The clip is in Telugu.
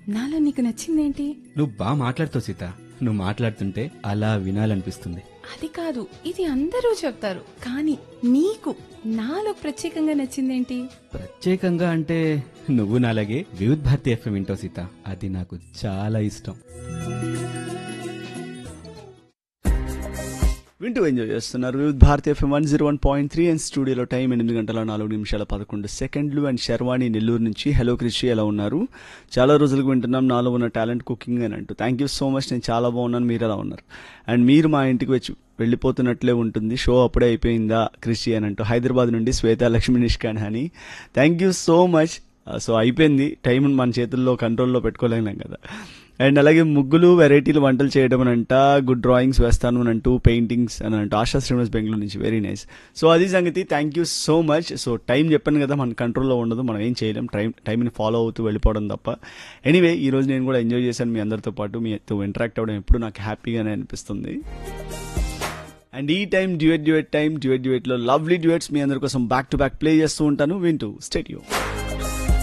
నాలో నీకు నచ్చిందేంటి నువ్వు బాగా మాట్లాడుతావు సీత నువ్వు మాట్లాడుతుంటే అలా వినాలనిపిస్తుంది అది కాదు ఇది అందరూ చెప్తారు కానీ నీకు నాలో ప్రత్యేకంగా నచ్చిందేంటి ప్రత్యేకంగా అంటే నువ్వు నాలాగే వివిధ్ భారతి ఎఫ్ఎం వింటావు సీత అది నాకు చాలా ఇష్టం వింటూ ఎంజాయ్ చేస్తున్నారు Vividh Bharati F M one zero one point three and స్టూడియోలో టైం ఎనిమిది గంటల నాలుగు నిమిషాల పదకొండు సెకండ్లు అండ్ శర్వాణి నెల్లూరు నుంచి హలో కృషి ఎలా ఉన్నారు చాలా రోజులకు వింటున్నాం నాలో ఉన్న టాలెంట్ కుకింగ్ అని అంటూ థ్యాంక్ యూ సో మచ్ నేను చాలా బాగున్నాను మీరు ఎలా ఉన్నారు అండ్ మీరు మా ఇంటికి వచ్చి వెళ్ళిపోతున్నట్లే ఉంటుంది షో అప్పుడే అయిపోయిందా కృషి అని అంటూ హైదరాబాద్ నుండి శ్వేత లక్ష్మి నిష్కాన్ అని thank you so much so అయిపోయింది టైం మన చేతుల్లో కంట్రోల్లో పెట్టుకోలేం కదా అండ్ అలాగే ముగ్గులు వెరైటీలు వంటలు చేయడం అని అంట గుడ్ డ్రాయింగ్స్ వేస్తాను అని అంటూ పెయింటింగ్స్ అని అంటూ ఆశా శ్రీనివాస్ బెంగళూరు నుంచి వెరీ నైస్ సో అది సంగతి thank you so much so time చెప్పాను కదా మన కంట్రోల్లో ఉండదు మనం ఏం చేయలేం టైం టైంని ఫాలో అవుతూ వెళ్ళిపోవడం తప్ప ఎనీవే ఈ రోజు నేను కూడా ఎంజాయ్ చేశాను మీ అందరితో పాటు మీతో ఇంటరాక్ట్ అవ్వడం ఎప్పుడు నాకు హ్యాపీగానే అనిపిస్తుంది అండ్ ఈ time duet duet time duet డ్యూయట్లో లవ్లీ డ్యూయట్స్ మీ అందరి కోసం బ్యాక్ టు బ్యాక్ ప్లే చేస్తూ ఉంటాను వింటూ స్టేడియో